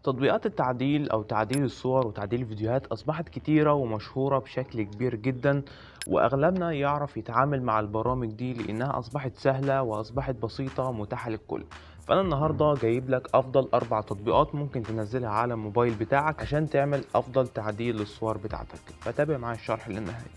تطبيقات التعديل أو تعديل الصور وتعديل الفيديوهات أصبحت كتيرة ومشهورة بشكل كبير جدا وأغلبنا يعرف يتعامل مع البرامج دي لأنها أصبحت سهلة وأصبحت بسيطة متاحة للكل فأنا النهاردة جايب لك أفضل أربع تطبيقات ممكن تنزلها على الموبايل بتاعك عشان تعمل أفضل تعديل للصور بتاعتك فتابع معايا الشرح للنهاية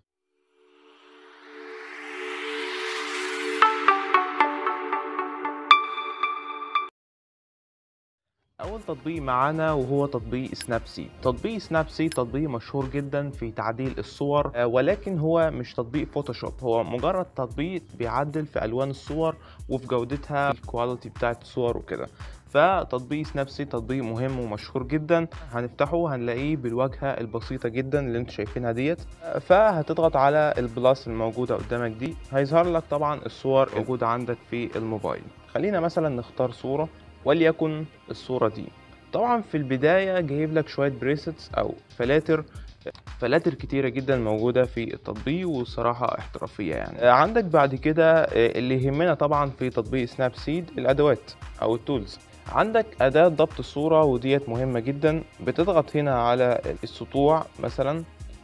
اول تطبيق معانا وهو تطبيق سناب سيد تطبيق سناب سيد تطبيق مشهور جدا في تعديل الصور آه، ولكن هو مش تطبيق فوتوشوب هو مجرد تطبيق بيعدل في الوان الصور وفي جودتها الكواليتي بتاعت الصور وكده فتطبيق سناب سيد تطبيق مهم ومشهور جدا هنفتحه هنلاقيه بالواجهه البسيطه جدا اللي انتوا شايفينها ديت آه، فهتضغط على البلس الموجوده قدامك دي هيظهر لك طبعا الصور موجوده عندك في الموبايل خلينا مثلا نختار صوره وليكن الصورة دي طبعا في البداية جايب لك شوية بريسيتس أو فلاتر فلاتر كتيرة جدا موجودة في التطبيق والصراحة احترافية يعني آه، عندك بعد كده آه، اللي يهمنا طبعا في تطبيق سناب سيد الأدوات أو التولز عندك أداة ضبط الصورة وديت مهمة جدا بتضغط هنا على السطوع مثلا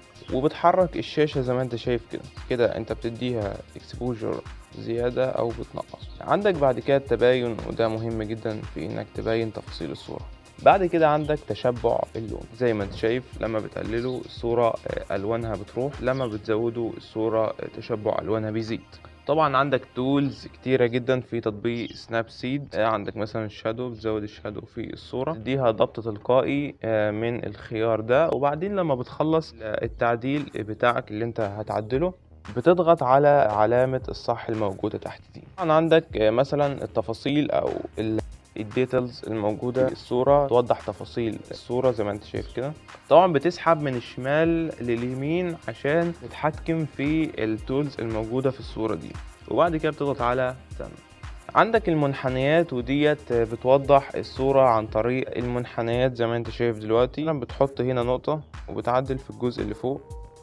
وبتحرك الشاشة زي ما انت شايف كده كده انت بتديها اكسبوجر زيادة او بتنقص عندك بعد كده التباين وده مهم جدا في انك تبين تفاصيل الصورة بعد كده عندك تشبع اللون زي ما انت شايف لما بتقللوا الصورة آه، الوانها بتروح لما بتزودوا الصورة آه، تشبع الوانها بيزيد طبعا عندك تولز كتيرة جدا في تطبيق سناب سيد آه، عندك مثلا الشادو بتزود الشادو في الصورة تديها ضبط تلقائي آه، من الخيار ده وبعدين لما بتخلص التعديل بتاعك اللي انت هتعدله بتضغط على علامة الصح الموجودة تحت دي طبعا عندك آه، مثلا التفاصيل او ال الديتيلز الموجودة في الصورة توضح تفاصيل الصورة زي ما انت شايف كده طبعا بتسحب من الشمال لليمين عشان تتحكم في التولز الموجودة في الصورة دي وبعد كده بتضغط على تم عندك المنحنيات وديت بتوضح الصورة عن طريق المنحنيات زي ما انت شايف دلوقتي لما بتحط هنا نقطة وبتعدل في الجزء اللي فوق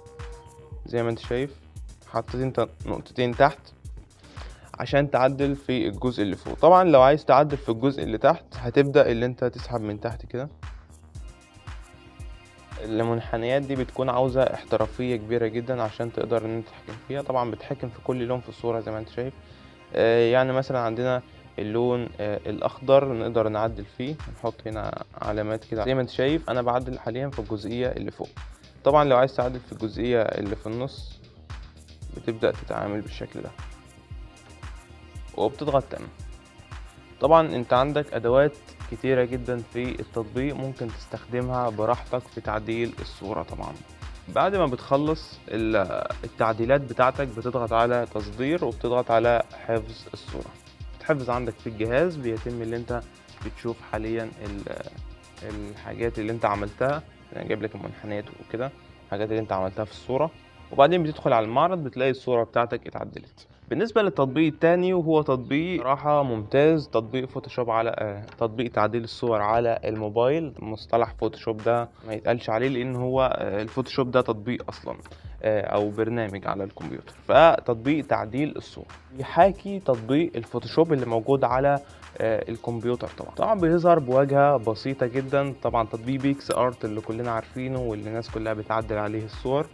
زي ما انت شايف حطيت انت نقطتين تحت عشان تعدل في الجزء اللي فوق طبعا لو عايز تعدل في الجزء اللي تحت هتبدأ اللي انت تسحب من تحت كده المنحنيات دي بتكون عاوزة احترافية كبيرة جدا عشان تقدر ان انت تتحكم فيها طبعا بتحكم في كل لون في الصورة زي ما انت شايف آه، يعني مثلا عندنا اللون آه، الاخضر نقدر نعدل فيه نحط هنا علامات كده زي ما انت شايف انا بعدل حاليا في الجزئية اللي فوق طبعا لو عايز تعدل في الجزئية اللي في النص بتبدأ تتعامل بالشكل ده وبتضغط تم طبعا انت عندك ادوات كتيرة جدا في التطبيق ممكن تستخدمها براحتك في تعديل الصورة طبعا بعد ما بتخلص ال- التعديلات بتاعتك بتضغط على تصدير وبتضغط على حفظ الصورة بتحفظ عندك في الجهاز بيتم اللي انت بتشوف حاليا ال- الحاجات اللي انت عملتها انا جايب لك المنحنيات وكده الحاجات اللي انت عملتها في الصورة وبعدين بتدخل على المعرض بتلاقي الصورة بتاعتك اتعدلت بالنسبة للتطبيق التاني وهو تطبيق صراحة ممتاز تطبيق فوتوشوب على آه، تطبيق تعديل الصور على الموبايل مصطلح فوتوشوب ده ما يتقالش عليه لأن هو آه، الفوتوشوب ده تطبيق أصلا آه، أو برنامج على الكمبيوتر فتطبيق تعديل الصور يحاكي تطبيق الفوتوشوب اللي موجود على آه، الكمبيوتر طبعا طبعا بيظهر بواجهة بسيطة جدا طبعا تطبيق بيكس ارت اللي كلنا عارفينه واللي الناس كلها بتعدل عليه الصور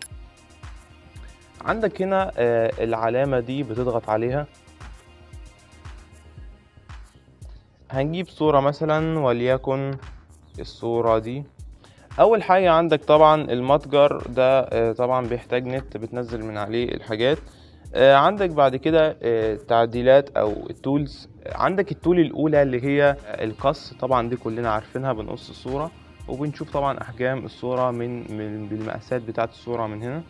عندك هنا آه، العلامة دي بتضغط عليها هنجيب صورة مثلا وليكن الصورة دي أول حاجة عندك طبعا المتجر ده آه، طبعا بيحتاج نت بتنزل من عليه الحاجات آه، عندك بعد كده آه، تعديلات أو التولز عندك التول الأولى اللي هي آه، القص طبعا دي كلنا عارفينها بنقص الصورة وبنشوف طبعا أحجام الصورة من من بالمقاسات بتاعة الصورة من هنا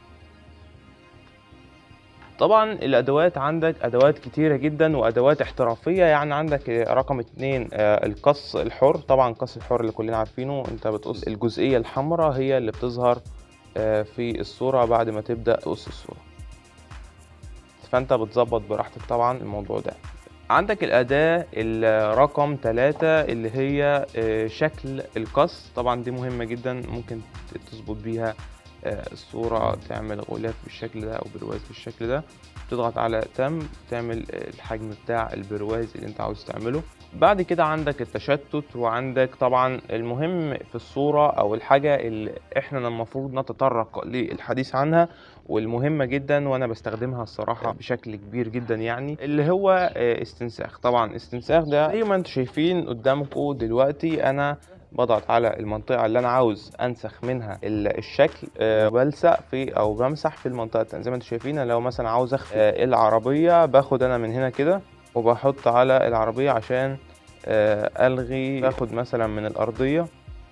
طبعا الادوات عندك ادوات كتيره جدا وادوات احترافيه يعني عندك رقم اتنين آه، القص الحر طبعا القص الحر اللي كلنا عارفينه انت بتقص الجزئيه الحمراء هي اللي بتظهر آه، في الصوره بعد ما تبدا تقص الصوره فانت بتظبط براحتك طبعا الموضوع ده عندك الأداة الرقم ثلاثة اللي هي آه، شكل القص طبعا دي مهمة جدا ممكن تظبط بيها آه، الصورة تعمل غلاف بالشكل ده أو برواز بالشكل ده تضغط على تم تعمل آه، الحجم بتاع البرواز اللي انت عاوز تعمله بعد كده عندك التشتت وعندك طبعا المهم في الصورة أو الحاجة اللي إحنا المفروض نتطرق للحديث عنها والمهمة جدا وأنا بستخدمها الصراحة بشكل كبير جدا يعني اللي هو آه، استنساخ طبعا استنساخ ده زي ما انتم شايفين قدامكم دلوقتي أنا بضغط على المنطقة اللي أنا عاوز أنسخ منها ال- الشكل آه، بلصق في أو بمسح في المنطقة التانية زي ما انتم شايفين أنا لو مثلا عاوز أخفي آه، العربية باخد أنا من هنا كده وبحط على العربية عشان آه، ألغي باخد مثلا من الأرضية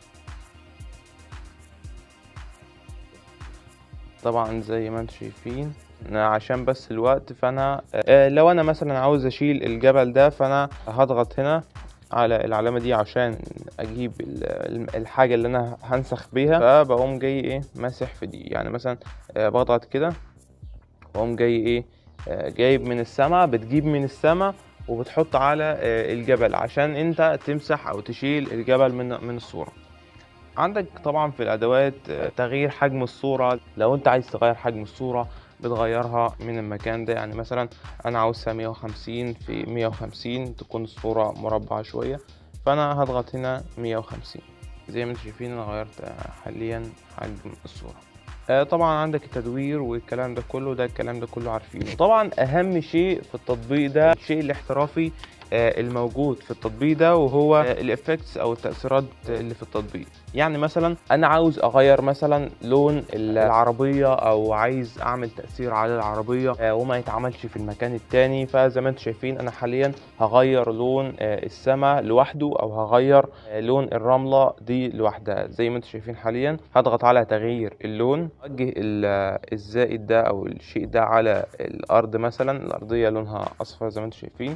طبعا زي ما انتم شايفين أنا عشان بس الوقت فانا آه، لو انا مثلا عاوز اشيل الجبل ده فانا هضغط هنا على العلامة دي عشان اجيب ال- الحاجة اللي انا هنسخ بيها فبقوم جاي ايه ماسح في دي يعني مثلا آه، بضغط كده واقوم جاي ايه آه، جايب من السما بتجيب من السما وبتحط على آه، الجبل عشان انت تمسح او تشيل الجبل من من الصورة عندك طبعا في الادوات آه، تغيير حجم الصورة لو انت عايز تغير حجم الصورة بتغيرها من المكان ده يعني مثلا انا عاوزها 150 في 150 تكون الصورة مربعة شوية فانا هضغط هنا 150 زي ما انتم شايفين انا غيرت آه، حاليا حجم الصورة آه، طبعا عندك التدوير والكلام ده كله ده الكلام ده كله عارفينه طبعا اهم شيء في التطبيق ده الشيء الاحترافي آه، الموجود في التطبيق ده وهو الافكتس او التاثيرات اللي في التطبيق يعني مثلا انا عاوز اغير مثلا لون العربيه او عايز اعمل تاثير على العربيه آه، وما يتعملش في المكان التاني فزي ما انتم شايفين انا حاليا هغير لون آه، السماء لوحده او هغير آه، لون الرمله دي لوحدها زي ما انتم شايفين حاليا هضغط على تغيير اللون اوجه ال- الزائد ده او الشيء ده على الارض مثلا الارضيه لونها اصفر زي ما انتم شايفين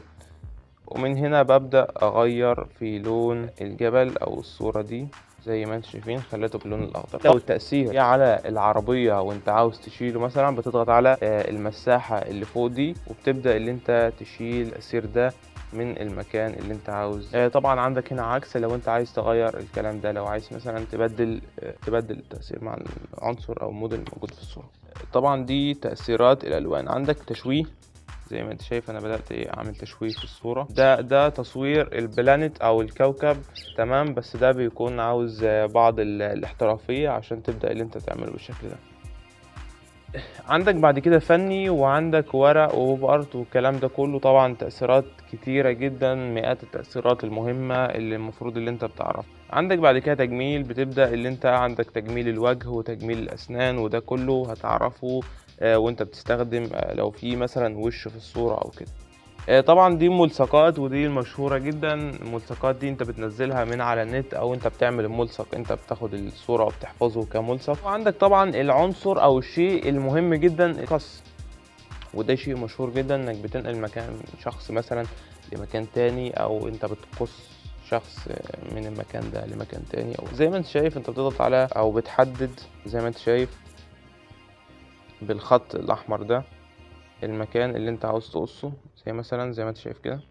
ومن هنا ببدأ أغير في لون الجبل أو الصورة دي زي ما انتم شايفين خليته باللون الأخضر لو التأثير على العربية وانت عاوز تشيله مثلا بتضغط على آه، المساحة اللي فوق دي وبتبدأ اللي انت تشيل التأثير ده من المكان اللي انت عاوز آه، طبعا عندك هنا عكس لو انت عايز تغير الكلام ده لو عايز مثلا تبدل آه، تبدل التأثير مع العنصر أو الموديل الموجود في الصورة طبعا دي تأثيرات الألوان عندك تشويه زي ما انت شايف انا بدات ايه اعمل تشويه في الصوره ده ده تصوير البلانت او الكوكب تمام بس ده بيكون عاوز آه، بعض ال- الاحترافيه عشان تبدا اللي انت تعمله بالشكل ده عندك بعد كده فني وعندك ورق ووب ارت والكلام ده كله طبعا تأثيرات كتيرة جدا مئات التأثيرات المهمة اللي المفروض اللي انت بتعرفها عندك بعد كده تجميل بتبدأ اللي انت عندك تجميل الوجه وتجميل الأسنان وده كله هتعرفه آه، وانت بتستخدم آه، لو في مثلا وش في الصورة او كده آه، طبعا دي ملصقات ودي المشهورة جدا الملصقات دي انت بتنزلها من على النت او انت بتعمل الملصق انت بتاخد الصورة وبتحفظه كملصق وعندك طبعا العنصر او الشيء المهم جدا القص وده شيء مشهور جدا انك بتنقل مكان شخص مثلا لمكان تاني او انت بتقص شخص آه، من المكان ده لمكان تاني او زي ما انت شايف انت بتضغط على او بتحدد زي ما انت شايف بالخط الاحمر ده المكان اللي انت عاوز تقصه زي مثلا زي ما انت شايف كده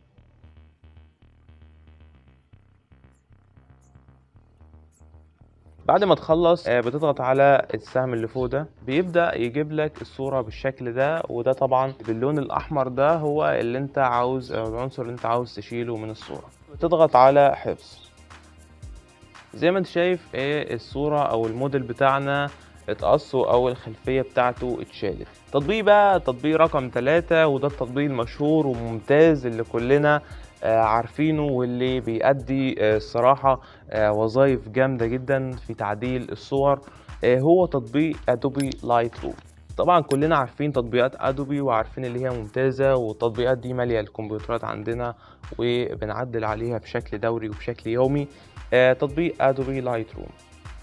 بعد ما تخلص آه، بتضغط على السهم اللي فوق ده بيبدأ يجيب لك الصورة بالشكل ده وده طبعا باللون الأحمر ده هو اللي انت عاوز أو العنصر اللي انت عاوز تشيله من الصورة بتضغط على حفظ زي ما انت شايف ايه الصورة او الموديل بتاعنا اتقصوا او الخلفية بتاعته اتشالت تطبيق بقى تطبيق رقم ثلاثة وده التطبيق المشهور وممتاز اللي كلنا آه، عارفينه واللي بيأدي آه، الصراحة آه، وظائف جامدة جدا في تعديل الصور آه، هو تطبيق ادوبي لايت روم طبعا كلنا عارفين تطبيقات ادوبي وعارفين اللي هي ممتازة والتطبيقات دي مالية الكمبيوترات عندنا وبنعدل عليها بشكل دوري وبشكل يومي آه، تطبيق ادوبي لايت روم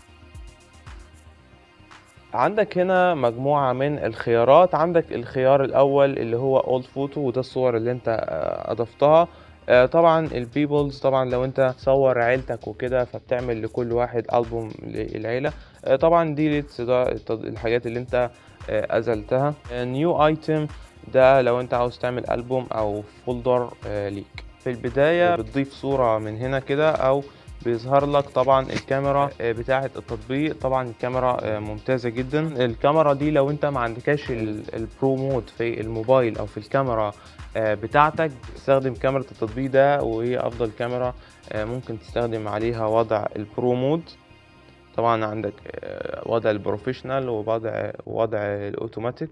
عندك هنا مجموعة من الخيارات عندك الخيار الأول اللي هو اولد فوتو وده الصور اللي انت آه، أضفتها آه، طبعا البيبلز طبعا لو انت صور عيلتك وكده فبتعمل لكل واحد ألبوم للعيلة آه، طبعا ديليتس ده الت- الحاجات اللي انت آه، أزلتها نيو ايتم ده لو انت عاوز تعمل ألبوم أو فولدر آه، ليك في البداية بتضيف صورة من هنا كده أو بيظهر لك طبعا الكاميرا آه، بتاعه التطبيق طبعا الكاميرا آه، ممتازه جدا الكاميرا دي لو انت ما عندكش ال- البرو مود في الموبايل او في الكاميرا آه، بتاعتك تستخدم كاميرا التطبيق ده وهي افضل كاميرا آه، ممكن تستخدم عليها وضع البرو مود طبعا عندك آه، وضع البروفيشنال ووضع وضع الاوتوماتيك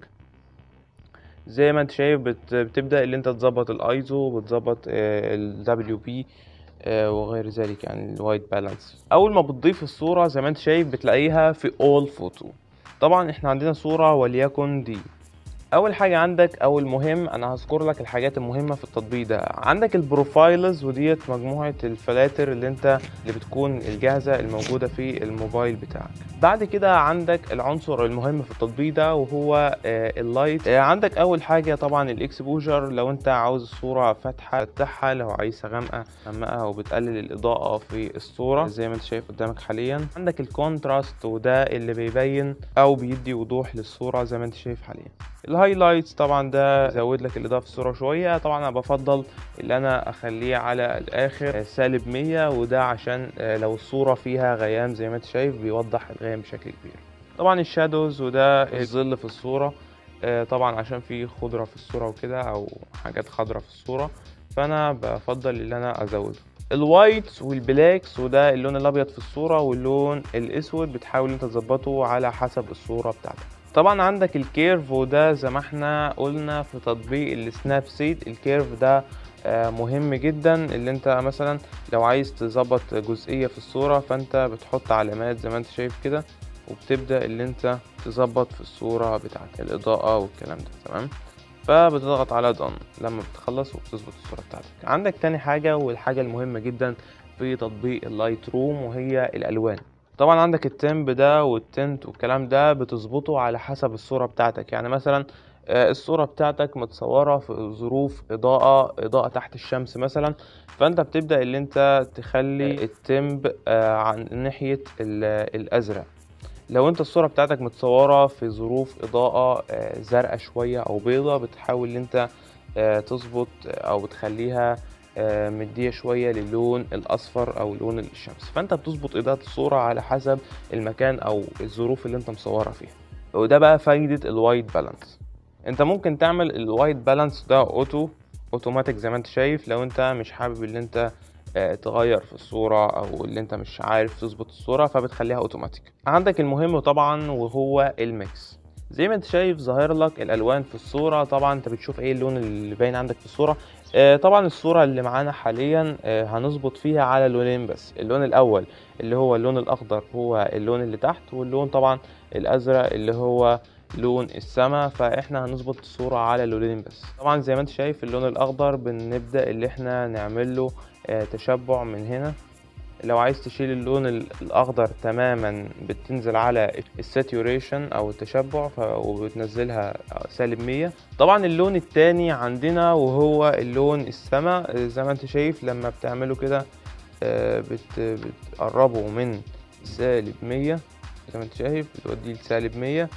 زي ما انت شايف بت- بتبدأ اللي انت تظبط الايزو بتظبط ال WP آه، وغير ذلك يعني الوايت بالانس اول ما بتضيف الصورة زي ما انت شايف بتلاقيها في all photo طبعا احنا عندنا صورة وليكن دي اول حاجه عندك او المهم انا هذكر لك الحاجات المهمه في التطبيق ده عندك البروفايلز وديت مجموعه الفلاتر اللي انت اللي بتكون الجاهزه الموجوده في الموبايل بتاعك بعد كده عندك العنصر المهم في التطبيق ده وهو آه، اللايت آه، عندك اول حاجه طبعا الاكسبوجر لو انت عاوز الصوره فاتحه تفتحها لو عايزها غامقه غمقها وبتقلل الاضاءه في الصوره زي ما انت شايف قدامك حاليا عندك الكونتراست وده اللي بيبين او بيدي وضوح للصوره زي ما انت شايف حاليا الهايلايتس طبعا ده يزود لك الاضاءه في الصوره شويه طبعا انا بفضل ان انا اخليه على الاخر آه، سالب 100 وده عشان آه، لو الصوره فيها غيام زي ما انت شايف بيوضح الغيام بشكل كبير طبعا الشادوز وده الظل في الصوره آه، طبعا عشان في خضره في الصوره وكده او حاجات خضره في الصوره فانا بفضل ان انا ازوده الوايتس والبلاكس وده اللون الابيض في الصوره واللون الاسود بتحاول انت تظبطه على حسب الصوره بتاعتك طبعا عندك الكيرف وده زي ما احنا قلنا في تطبيق السناب سيد الكيرف ده آه، مهم جدا اللي انت مثلا لو عايز تظبط جزئية في الصورة فانت بتحط علامات زي ما انت شايف كده وبتبدأ اللي انت تظبط في الصورة بتاعت الإضاءة والكلام ده تمام فبتضغط على دون لما بتخلص وبتظبط الصورة بتاعتك عندك تاني حاجة والحاجة المهمة جدا في تطبيق اللايت روم وهي الألوان طبعا عندك التمب ده والتنت والكلام ده بتظبطه على حسب الصورة بتاعتك يعني مثلا آه، الصورة بتاعتك متصورة في ظروف إضاءة إضاءة تحت الشمس مثلا فأنت بتبدأ اللي أنت تخلي التمب آه، عن ناحية ال- الأزرق لو أنت الصورة بتاعتك متصورة في ظروف إضاءة آه، زرقاء شوية أو بيضة بتحاول إن أنت آه، تظبط أو بتخليها آه، مدية شوية للون الأصفر أو لون الشمس فأنت بتظبط إضاءة الصورة على حسب المكان أو الظروف اللي أنت مصورها فيها وده بقى فايدة الوايت بالانس انت ممكن تعمل الوايت بالانس ده اوتو اوتوماتيك زي ما انت شايف لو انت مش حابب ان انت آه، تغير في الصورة او اللي انت مش عارف تظبط الصورة فبتخليها اوتوماتيك عندك المهم طبعا وهو الميكس زي ما انت شايف ظاهر لك الالوان في الصورة طبعا انت بتشوف ايه اللون اللي باين عندك في الصورة آه، طبعا الصورة اللي معانا حاليا آه، هنظبط فيها على لونين بس اللون الاول اللي هو اللون الاخضر هو اللون اللي تحت واللون طبعا الازرق اللي هو لون السما فاحنا هنظبط الصورة على لونين بس طبعا زي ما انت شايف اللون الاخضر بنبدأ اللي احنا نعمل له آه، تشبع من هنا لو عايز تشيل اللون ال- الاخضر تماما بتنزل على الساتوريشن او التشبع ف- وبتنزلها سالب 100 طبعا اللون التاني عندنا وهو اللون السما آه، زي ما انت شايف لما بتعمله كده آه، بت بتقربه من سالب 100 زي ما انت شايف بتوديه لسالب 100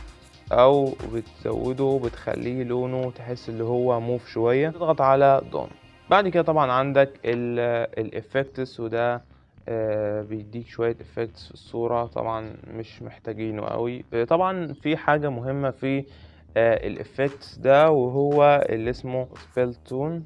او بتزوده بتخليه لونه تحس اللي هو موف شويه تضغط على دون بعد كده طبعا عندك الافكتس وده آه، بيديك شويه افكتس في الصوره طبعا مش محتاجينه قوي آه، طبعا في حاجه مهمه في الافكتس ده وهو اللي اسمه سبيل تون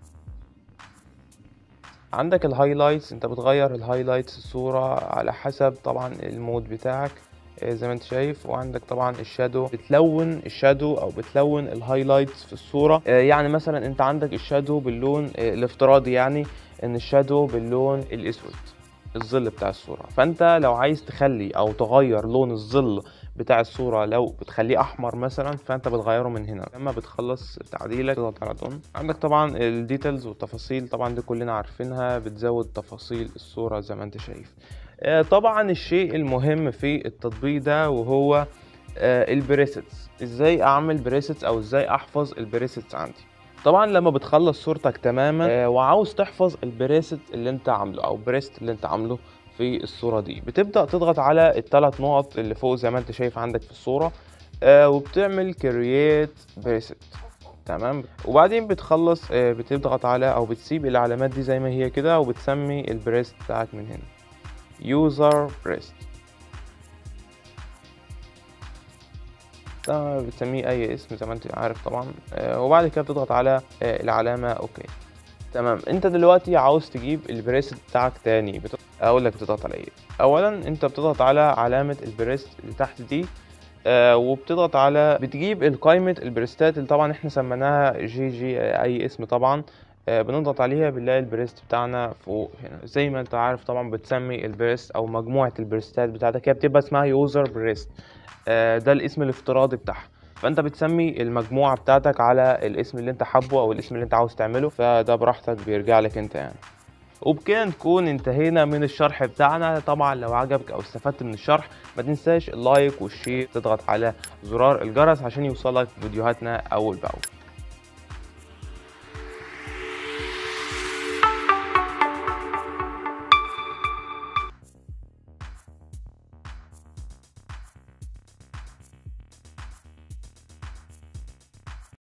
عندك الهايلايتس انت بتغير الهايلايتس الصورة على حسب طبعا المود بتاعك آه، زي ما انت شايف وعندك طبعا الشادو بتلون الشادو او بتلون الهايلايتس في الصورة آه، يعني مثلا انت عندك الشادو باللون آه، الافتراضي يعني ان الشادو باللون الاسود الظل بتاع الصورة فانت لو عايز تخلي او تغير لون الظل بتاع الصورة لو بتخليه احمر مثلا فانت بتغيره من هنا لما بتخلص تعديلك تضغط على دون عندك طبعا الديتيلز والتفاصيل طبعا دي كلنا عارفينها بتزود تفاصيل الصورة زي ما انت شايف آه، طبعا الشيء المهم في التطبيق ده وهو البريسيتس ازاي اعمل بريسيتس او ازاي احفظ البريسيتس عندي طبعا لما بتخلص صورتك تماما آه، وعاوز تحفظ البريست اللي انت عامله او بريست اللي انت عامله في الصورة دي بتبدأ تضغط على الثلاث نقط اللي فوق زي ما انت شايف عندك في الصورة آه، وبتعمل كرييت بريست تمام وبعدين بتخلص آه، بتضغط على او بتسيب العلامات دي زي ما هي كده وبتسمي البريست بتاعك من هنا user breast ده بتسميه اي اسم زي ما انت عارف طبعا آه، وبعد كده بتضغط على آه، العلامة اوكي تمام انت دلوقتي عاوز تجيب البريست بتاعك تاني بت... اقول لك بتضغط على ايه اولا انت بتضغط على علامة البريست اللي تحت دي آه وبتضغط على بتجيب القائمة البريستات اللي طبعا احنا سميناها جي جي آه، اي اسم طبعا آه بنضغط عليها بنلاقي البريست بتاعنا فوق هنا زي ما انت عارف طبعا بتسمي البريست او مجموعة البريستات بتاعتك هي بتبقى اسمها يوزر بريست آه ده الاسم الافتراضي بتاعها فانت بتسمي المجموعة بتاعتك على الاسم اللي انت حابه او الاسم اللي انت عاوز تعمله فده براحتك بيرجع لك انت يعني وبكده نكون انتهينا من الشرح بتاعنا طبعا لو عجبك او استفدت من الشرح ما تنساش اللايك والشير تضغط على زرار الجرس عشان يوصلك فيديوهاتنا اول باول